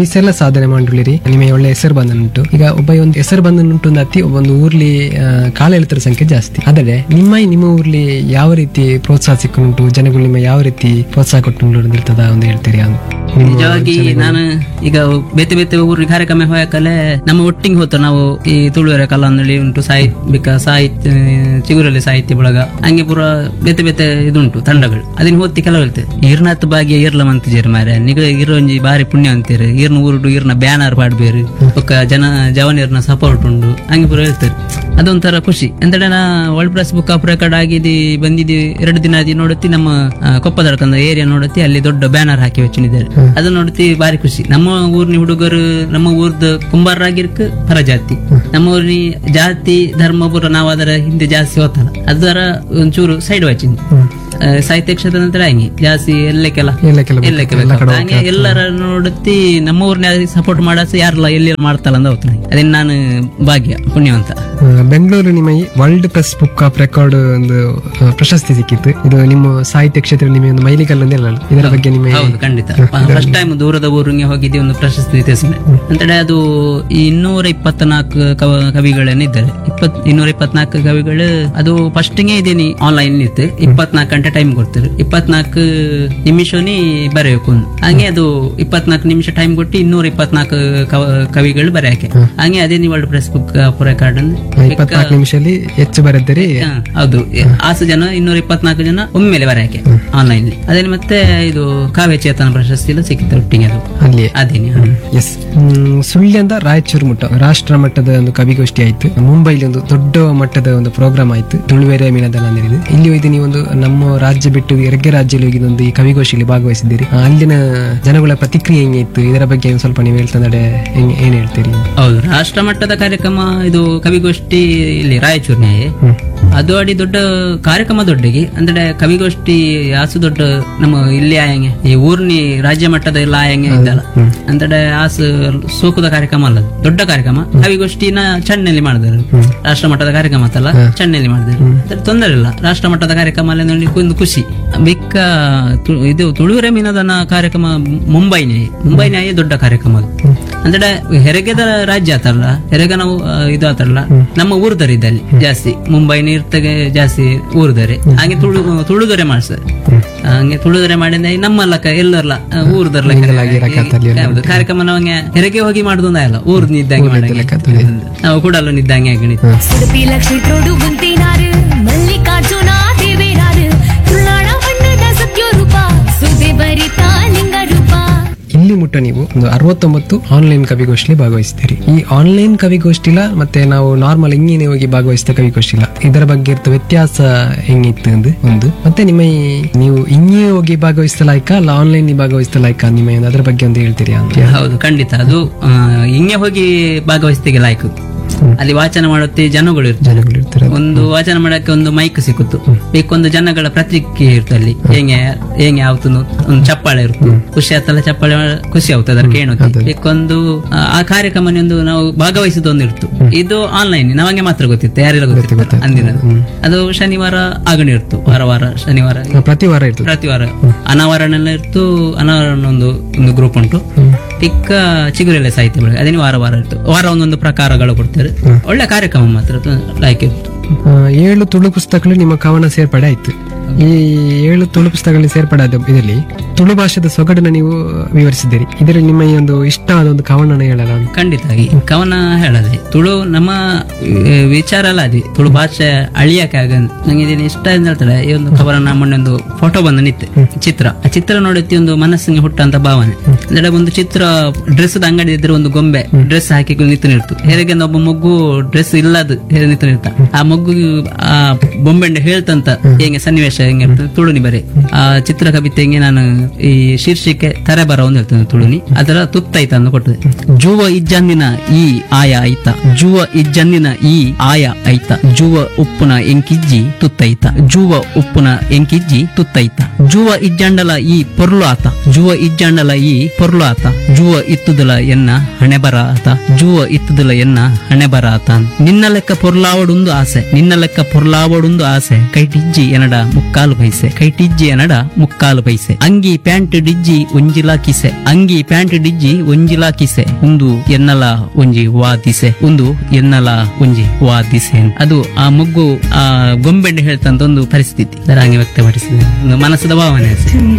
ಇಷ್ಟೆಲ್ಲ ಸಾಧನೆ ಮಾಡಿರಿ ನಿಮಗೆ ಒಳ್ಳೆ ಹೆಸರು ಬಂದನುಂಟು ಈಗ ಒಬ್ಬ ಒಂದು ಹೆಸರು ಬಂದನುಂಟು ಒಂದು ಅತಿ ಒಂದು ಊರ್ಲಿ ಆ, ಕಾಲೆಳೆತರ ಸಂಖ್ಯೆ ಜಾಸ್ತಿ ಆದರೆ ನಿಮ್ಮ ನಿಮ್ಮ ಊರ್ಲಿ ಯಾವ ರೀತಿ ಪ್ರೋತ್ಸಾಹ ಸಿಕ್ಕುಂಟು ಜನಗಳು ನಿಮ್ಮ ಯಾವ ರೀತಿ ಪ್ರೋತ್ಸಾಹ ಕೊಟ್ಟು ಅಂತ ಇರ್ತದ ಒಂದು ಹೇಳ್ತೀರಿ ಅಂತ ನಿಮ್ಮ ನಿಜವಾಗಿ ನಾನು ಈಗ ಬೇತೆ ಬೇತೆ ಊರಿಗೆ ಕಾರ್ಯಕ್ರಮ ಹೋಗಕಲೆ ನಮ್ಮ ಒಟ್ಟಿಗೆ ಹೋತ ನಾವು ಈ ತುಳುವೆರೆ ಕಲಾಂದಳಿ ಉಂಟು ಸಾಹಿತ್ಯಿಕ ಸಾಹಿತ್ಯ ಚಿಗುರಲ್ಲಿ ಸಾಹಿತ್ಯ ಬಳಗ ಹಂಗೆ ಪೂರ ಬೇತೆ ಬೇತೆ ಇದುಂಟು ತಂಡಗಳು ಅದನ್ನ ಹೋತಿ ಕೆಲವು ಹೇಳ್ತೇವೆ ಈರ್ನಾತ್ ಭಾಗ್ಯ ಈರ್ಲ ಮಂತಿಜೇರಿ ಮಾರೆ ನಿಗ ಇರೋಂಜಿ ಬಾರಿ ಪುಣ್ಯ ಅಂತೀರಿ ಈರ್ನ ಊರುಡು ಈರ್ನ ಬ್ಯಾನರ್ ಪಾಡ್ಬೇರು ಒಕ್ಕ ಜನ ಜವನಿಯರ್ನ ಸಪೋರ್ಟ್ ಉಂಡು ಹಂಗೆ ಪೂರ ಹೇಳ್ತಾರೆ ಅದೊಂಥರ ಖುಷಿ ಎಂತಡೆ ನಾ world press book of record ಆಗಿದ್ದು ಬಂದಿದ್ದು ಎರಡು ದಿನ ಆದಿ ನೋಡುತ್ತಿ ನಮ್ಮ ಆ, ಕೊಪ್ಪದಡ್ಕಂದ ಏರಿಯಾ ನೋಡುತ್ತಿ ಅಲ್ಲಿ ದೊಡ್ಡ ಬ್ಯಾನರ್ ಹಾಕಿ ವೆಚ್ಚಿದ್ದಾರೆ ಅದು ನೋಡುತ್ತಿ ಬಾರಿ ಖುಷಿ ನಮ್ಮ ಊರಿನ ಹುಡುಗರು ನಮ್ಮ ಊರ್ದ ಕುಂಬಾರರಾಗಿರ್ಕ ಪರಜಾತಿ ನಮ್ಮ ಊರಿನ ಜಾತಿ ಧರ್ಮ ಪುರ ನಾವು ಅದರ ಹಿಂದೆ ಜಾಸ್ತಿ ಹೋತಲ್ಲ ಅದರ ಒಂಚೂರು ಸೈಡ್ ವಾಚಿಂಗ್ ಸಾಹಿತ್ಯ ಕ್ಷೇತ್ರ ನಂತರ ಹಂಗೆ ಜಾಸ್ತಿ ಎಲ್ಲಕ್ಕೆಲ್ಲ ಎಲ್ಲಕ್ಕೆಲ್ಲ ಎಲ್ಲಕ್ಕೆಲ್ಲ ಹಂಗೆ ಎಲ್ಲರ ನೋಡುತ್ತಿ ನಮ್ಮ ಊರ್ನ ಸಪೋರ್ಟ್ ಮಾಡಸ ಯಾರಲ್ಲ ಎಲ್ಲಿ ಮಾಡ್ತಲ್ಲ ಅಂತ ಹೋಗ್ತಾನೆ ಅದೇನ್ ನಾನು ಭಾಗ್ಯ ಪುಣ್ಯವಂತ ಆ, ಬೆಂಗಳೂರು ನಿಮಗೆ world press book of record ಒಂದು ಆ, ಪ್ರಶಸ್ತಿ ಸಿಕ್ಕಿತ್ತು ಇದು ನಿಮ್ಮ ಸಾಹಿತ್ಯ ಕ್ಷೇತ್ರ ನಿಮಗೆ ಒಂದು ಮೈಲಿಗಲ್ಲು ಅಂತ ಹೇಳಲ್ಲ ಇದರ ಬಗ್ಗೆ ನಿಮಗೆ ಹೌದು ಖಂಡಿತ ಫಸ್ಟ್ ಟೈಮ್ ದೂರದ ಊರಿಗೆ ಹೋಗಿದ್ದೆ ಒಂದು ಪ್ರಶಸ್ತಿ ತಿಳಿಸಿದೆ ಅಂತೇಳಿ ಅದು ಈ ಇನ್ನೂರ ಇಪ್ಪತ್ನಾಲ್ಕು ಕವ- ಕವಿಗಳೇನಿದ್ದಾರೆ ಇಪ್ಪತ್ ಇನ್ನೂರ ಇಪ್ಪತ್ನಾಲ್ಕು ಕವಿಗಳು ಅದು ಫಸ್ಟಿಗೆ ಇದೇನಿ ಆನ್ಲೈನ್ ಇತ್ತು ಇಪ್ಪತ್ನಾಲ್ಕು ಗಂಟೆ ಟೈಮ್ ಕೊಡ್ತಾರೆ ಇಪ್ಪತ್ನಾಲ್ಕು ನಿಮಿಷನಿ ಬರೆಯಬೇಕು ಅಂತ. ಹಂಗೆ ಅದು ಇಪ್ಪತ್ನಾಲ್ಕು ನಿಮಿಷ ಟೈಮ್ ಕೊಟ್ಟು ಇನ್ನೂರ ಇಪ್ಪತ್ನಾಲ್ಕು ಕವ- ಕವಿಗಳು ಬರೆಯಕ್ಕೆ ಹಂಗೆ ಅದೇ ನೀವು ವರ್ಲ್ಡ್ ಪ್ರೆಸ್ ಬುಕ್ ರೆಕಾರ್ಡ್ ಇಪ್ಪತ್ನಾಲ್ಕು ನಿಮಿಷದಲ್ಲಿ ಹೆಚ್ಚು ಬರೆದರೆ ಹಾ, ಹೌದು ಆಸು ಜನ ಇನ್ನೂರ ಇಪ್ಪತ್ನಾಲ್ಕು ಜನ ಒಮ್ಮೆಲೆ ಬರೆಯಕ್ಕೆ ಆನ್ಲೈನ್ ಅದೇ ಮತ್ತೆ ಇದು ಕಾವ್ಯ ಚೇತನ ಪ್ರಶಸ್ತಿ ಎಲ್ಲ ಸಿಕ್ಕಿತ್ತು ಒಟ್ಟಿಗೆ ಅದು ಅಲ್ಲಿಯೇ ಅದೇನೆ ಎಸ್ ಸುಳ್ಯಂದ ರಾಯಚೂರು ಮಟ್ಟ ರಾಷ್ಟ್ರ ಮಟ್ಟದ ಒಂದು ಕವಿಗೋಷ್ಠಿ ಆಯ್ತು ಮುಂಬೈಲಿ ಒಂದು ದೊಡ್ಡ ಮಟ್ಟದ ಒಂದು ಪ್ರೋಗ್ರಾಮ್ ಆಯ್ತು ತುಳುವೆರೆ ಮೀನದಲ್ಲ ಅಂದಿರಿದು ಇಲ್ಲಿ ಹೋಯ್ತು ನೀವು ಒಂದು ನಮ್ಮ ರಾಜ್ಯ ಬಿಟ್ಟು ಎರಗ್ಗೆ ರಾಜ್ಯದಲ್ಲಿ ಹೋಗಿ ಒಂದು ಈ ಕವಿಗೋಷ್ಠಿಯಲ್ಲಿ ಭಾಗವಹಿಸಿದ್ದೀರಿ ಆ, ಅಲ್ಲಿನ ಜನಗಳ ಪ್ರತಿಕ್ರಿಯೆ ಹೆಂಗೆ ಇತ್ತು ಇದರ ಬಗ್ಗೆ ಒಂದು ಸ್ವಲ್ಪ ನೀವು ಹೇಳ್ತಂದ್ರೆ ಹೆಂಗ್- ಏನ್ ಹೇಳ್ತೀರಿ ಹೌದು ರಾಷ್ಟ್ರ ಮಟ್ಟದ ಕಾರ್ಯಕ್ರಮ ಇದು ಕವಿಗೋಷ್ಠಿ ಇಲ್ಲಿ ರಾಯಚೂರಿನ ಅದು ಅಡಿ ದೊಡ್ಡ ಕಾರ್ಯಕ್ರಮ ದೊಡ್ಡಗೆ ಅಂದ್ರೆ ಕವಿಗೋಷ್ಠಿ ಆಸು ದೊಡ್ಡ ನಮ್ಮ ಇಲ್ಲಿ ಆಯಂಗೆ ಈ ಊರ್ನಿ ರಾಜ್ಯ ಮಟ್ಟದ ಎಲ್ಲ ಆಯಂಗೆ ಇದ್ದಲ್ಲ ಅಂದ್ರೆ ಆಸು ಸೋಕುದ ಕಾರ್ಯಕ್ರಮ ಅಲ್ಲ ಅದು. ದೊಡ್ಡ ಕಾರ್ಯಕ್ರಮ ಕವಿಗೋಷ್ಠಿನ ಚಣ್ಣಲ್ಲಿ ಮಾಡಿದ್ರು ರಾಷ್ಟ್ರ ಮಟ್ಟದ ಕಾರ್ಯಕ್ರಮ ಅಂತಲ್ಲ ಚಣ್ಣಲ್ಲಿ ಮಾಡಿದ್ರು ಅದ್ರ ತೊಂದರೆ ಇಲ್ಲ ರಾಷ್ಟ್ರ ಮಟ್ಟದ ಕಾರ್ಯಕ್ರಮ ಅಲ್ಲಿ ನೋಡಿ ಒಂದು ಖುಷಿ ಮಿಕ್ಕ ತು- ಇದು ತುಳುವೆರೆ ಮೀನದನ ಕಾರ್ಯಕ್ರಮ ಮುಂಬೈನೇ ಮುಂಬೈನೇ ದೊಡ್ಡ ಕಾರ್ಯಕ್ರಮ ಅದು ಅಂದ್ರೆ ಹೆರಗೆದ ರಾಜ್ಯ ಆತಲ್ಲ ಹೆರಗ ನಾವು ಆ, ಇದು ಆತಲ್ಲ ನಮ್ಮ ಊರ್ದರಿ ಇದ್ದಲ್ಲಿ ಜಾಸ್ತಿ ಮುಂಬೈ ನೀರ್ತಗೆ ಜಾಸ್ತಿ ಊರ್ದರೆ ಹಾಗೆ ತುಳು ತುಳುದರೆ ಮಾಡ್ತಾರೆ ಹಂಗೆ ತುಳುದರೆ ಮಾಡಿದ್ರೆ ನಮ್ಮ ಲಕ್ಕ ಎಲ್ಲರಲ್ಲ ಊರ್ದರ್ಲ ಹೌದು ಕಾರ್ಯಕ್ರಮ ನಾವಂಗೆ ಹೆರಗೆ ಹೋಗಿ ಮಾಡುದು ಅಲ್ಲ ಊರ್ ನಿದ್ದಂಗೆ ಮಾಡಂಗೆ ನಾವು ಕೂಡಲು ನಿದ್ದಂಗೆ ಆಗಿಣಿತ್ತು சிறுபி லட்சுமி தோடு குந்தினாரு மல்லிகார்ஜுனா தேவேராரு துள்ளாட வண்ணದ ಸತ್ಯ ರೂಪ ಸುದೆ ಬರಿತ ಲಿಂಗ ರೂಪ ಇಲ್ಲಿ ಮುಟ್ಟ ನೀವು ಒಂದು ಅರವತ್ತೊಂಬತ್ತು ಆನ್ಲೈನ್ ಕವಿಗೋಷ್ಠಿ ಭಾಗವಹಿಸ್ತೀರಿ ಈ ಆನ್ಲೈನ್ ಕವಿಗೋಷ್ಠಿಲ ಮತ್ತೆ ನಾವು ನಾರ್ಮಲ್ ಹಿಂಗೇನೆ ಹೋಗಿ ಭಾಗವಹಿಸಿದ ಕವಿಗೋಷ್ಠಿಲ ಇದರ ಬಗ್ಗೆ ಇರ್ತ ವ್ಯತ್ಯಾಸ ಹೆಂಗಿತ್ತು ಅಂದು ಒಂದು ಮತ್ತೆ ನಿಮ್ಮ ಈ ನೀವು ಹಿಂಗೆ ಹೋಗಿ ಭಾಗವಹಿಸಲಾಯ್ಕ ಅಲ್ಲ ಆನ್ಲೈನ್ ಭಾಗವಹಿಸಲಾಯ್ಕ ನಿಮ್ಮ ಒಂದು ಅದ್ರ ಬಗ್ಗೆ ಒಂದು ಹೇಳ್ತೀರಿ ಅಂತ ಹೌದು ಖಂಡಿತ ಅದು ಆ, ಹಿಂಗೆ ಹೋಗಿ ಭಾಗವಹಿಸ್ತಿಗೆ ಲಾಯ್ಕು ಅಲ್ಲಿ ವಾಚನ ಮಾಡುತ್ತೆ ಜನಗಳು ಇರ್ತಾರೆ ಇರ್ತಾರೆ. ಒಂದು ವಾಚನ ಮಾಡಕ್ಕೆ ಒಂದು ಮೈಕ್ ಸಿಕ್ಕುತ್ತು ಬೇಕೊಂದು ಜನಗಳ ಪ್ರತಿಕ್ರಿಯೆ ಇರುತ್ತೆ ಅಲ್ಲಿ ಹೆಂಗೆ ಹೆಂಗೆ ಯಾವತ್ತು ಒಂದು ಚಪ್ಪಾಳೆ ಇರುತ್ತೆ ಖುಷಿ ಆತಲ್ಲ ಚಪ್ಪಾಳೆ ಮಾಡ- ಖುಷಿ ಆಗುತ್ತೆ ಅದರ ಕೇಳುತ್ತೆ ಬೇಕೊಂದು ಆ, ಆ ಕಾರ್ಯಕ್ರಮ ಒಂದು ನಾವು ಭಾಗವಹಿಸಿದ ಒಂದು ಇರ್ತು ಇದು ಆನ್ಲೈನ್ ನಮಗೆ ಮಾತ್ರ ಗೊತ್ತಿತ್ತು ಯಾರೆಲ್ಲ ಗೊತ್ತಿತ್ತು ಅಂದಿನ ಅದು ಶನಿವಾರ ಆಗಣಿ ಇರ್ತು ವಾರ ವಾರ ಶನಿವಾರ ಪ್ರತಿ ವಾರ ಇರ್ತದೆ ಪ್ರತಿ ವಾರ ಅನಾವರಣ ಇರ್ತು ಅನಾವರಣ ಒಂದು ಒಂದು ಗ್ರೂಪ್ ಉಂಟು ಚಿಕ್ಕ ಚಿಗುರೆಲೆ ಸಾಹಿತ್ಯ ಬೆಳಗ್ಗೆ ಅದೇನು ವಾರ ವಾರ ಇರ್ತು ವಾರ ಒಂದೊಂದು ಪ್ರಕಾರಗಳು ಕೊಡ್ತಾರೆ ಒಳ್ಳೆ ಕಾರ್ಯಕ್ರಮ ಮಾತ್ರ ಲೈಕ್ ಇತ್ತು ಆ, ಏಳು ತುಳು ಪುಸ್ತಕಗಳು ನಿಮ್ಮ ಕವನ ಸೇರ್ಪಡೆ ಆಯ್ತು ಈ ಏಳು ತುಳು ಪುಸ್ತಕಗಳಲ್ಲಿ ಸೇರ್ಪಡೆ ಆದ ಇದರಲ್ಲಿ ತುಳು ಭಾಷೆದ ಸೊಗಡನ್ನ ನೀವು ವಿವರಿಸಿದ್ದೀರಿ ಇದರಲ್ಲಿ ನಿಮ್ಮ ಈ ಒಂದು ಇಷ್ಟವಾದ ಒಂದು ಕವನನ ಹೇಳಲ್ಲ ಅಂತ ಖಂಡಿತವಾಗಿ ಕವನ ಹೇಳದೆ ತುಳು ನಮ್ಮ ಆ, ವಿಚಾರ ಅಲ್ಲ ಅದಿ ತುಳು ಭಾಷೆ ಅಳಿಯಕ್ಕೆ ಆಗ ನಂಗೆ ಇದನ್ನ ಇಷ್ಟ ಅಂತ ಹೇಳ್ತಾರೆ ಈ ಒಂದು ಕವನ ಮೊನ್ನೆ ಒಂದು ಫೋಟೋ ಬಂದು ನಿತ್ತೆ ಚಿತ್ರ ಆ ಚಿತ್ರ ನೋಡುತ್ತಿ ಒಂದು ಮನಸ್ಸಿಗೆ ಹುಟ್ಟಂತ ಭಾವನೆ ಅಂದ್ರೆ ಒಂದು ಚಿತ್ರ ಡ್ರೆಸ್ ಅಂಗಡಿ ಇದ್ರೆ ಒಂದು ಗೊಂಬೆ ಡ್ರೆಸ್ ಹಾಕಿ ನಿಂತು ನಿಲ್ತು ಹೇಗೆ ಒಬ್ಬ ಮಗು ಡ್ರೆಸ್ ಇಲ್ಲದ ಹೇಗೆ ನಿಂತು ನಿಲ್ತ ಆ ಮಗು ಆ ಬೊಂಬೆಂಡೆ ಹೇಳ್ತಂತ ಹೆಂಗೆ ಸನ್ನಿವೇಶ ಹೆಂಗೆ ಇರ್ತದೆ ತುಳುನಿ ಬರೆ ಆ ಚಿತ್ರ ಕವಿತೆಗೆ ನಾನು ಈ ಶೀರ್ಷಿಕೆ ತರೆ ಬರ ಒಂದು ಹೇಳ್ತೇನೆ ತುಳುನಿ ಅದರ ತುತ್ತೈತ ಅಂತ ಕೊಟ್ಟದೆ ಜುವ ಇಜ್ಜಂದಿನ ಈ ಆಯ ಐತ ಜುವ ಇಜ್ಜಂದಿನ ಈ ಆಯ ಐತ ಜುವ ಉಪ್ಪುನ ಎಂಕಿಜ್ಜಿ ತುತ್ತೈತ ಜುವ ಉಪ್ಪುನ ಎಂಕಿಜ್ಜಿ ತುತ್ತೈತ ಜುವ ಇಜ್ಜಂಡಲ ಈ ಪೊರ್ಲು ಆತ ಜುವ ಇಜ್ಜಂಡಲ ಈ ಪೊರ್ಲು ಆತ ಜುವ ಇತ್ತುದಲ ಎನ್ನ ಹಣೆ ಬರ ಆತ ಜುವ ಇತ್ತುದಲ ಎನ್ನ ಹಣೆ ಬರ ಆತ ನಿನ್ನ ಲೆಕ್ಕ ಪೊರ್ಲಾವಡುಂದು ಆಸೆ ನಿನ್ನ ಲೆಕ್ಕ ಪೊರ್ಲಾವಡುಂದು ಆಸೆ ಕೈ ಟಿಜ್ಜಿ ಎನಡ ಮುಕ್ಕಾಲು ಪೈಸೆ ಕೈ ಟಿಜ್ಜಿ ಎನಡ ಮುಕ್ಕಾಲು ಪೈಸೆ ಅಂಗಿ ಪ್ಯಾಂಟ್ ಡಿಜ್ಜಿ ಒಂಜಿಲ ಕಿಸೆ ಅಂಗಿ ಪ್ಯಾಂಟ್ ಡಿಜ್ಜಿ ಒಂಜಿಲ ಕಿಸೆ ಒಂದು ಎನ್ನಲ ಒಂಜಿ ವಾದಿಸೆ ಒಂದು ಎನ್ನಲ ಒಂಜಿ ವಾದಿಸೆ ಅದು ಆ ಮಗ್ಗು ಆ ಗೊಂಬೆಂಡೆ ಹೇಳ್ತಂತ ಒಂದು ಪರಿಸ್ಥಿತಿ ಅದರ ಹಾಗೆ ವ್ಯಕ್ತಪಡಿಸಿದೆ ಒಂದು ಮನಸ್ಸದ ಭಾವನೆ ಅಷ್ಟೇ.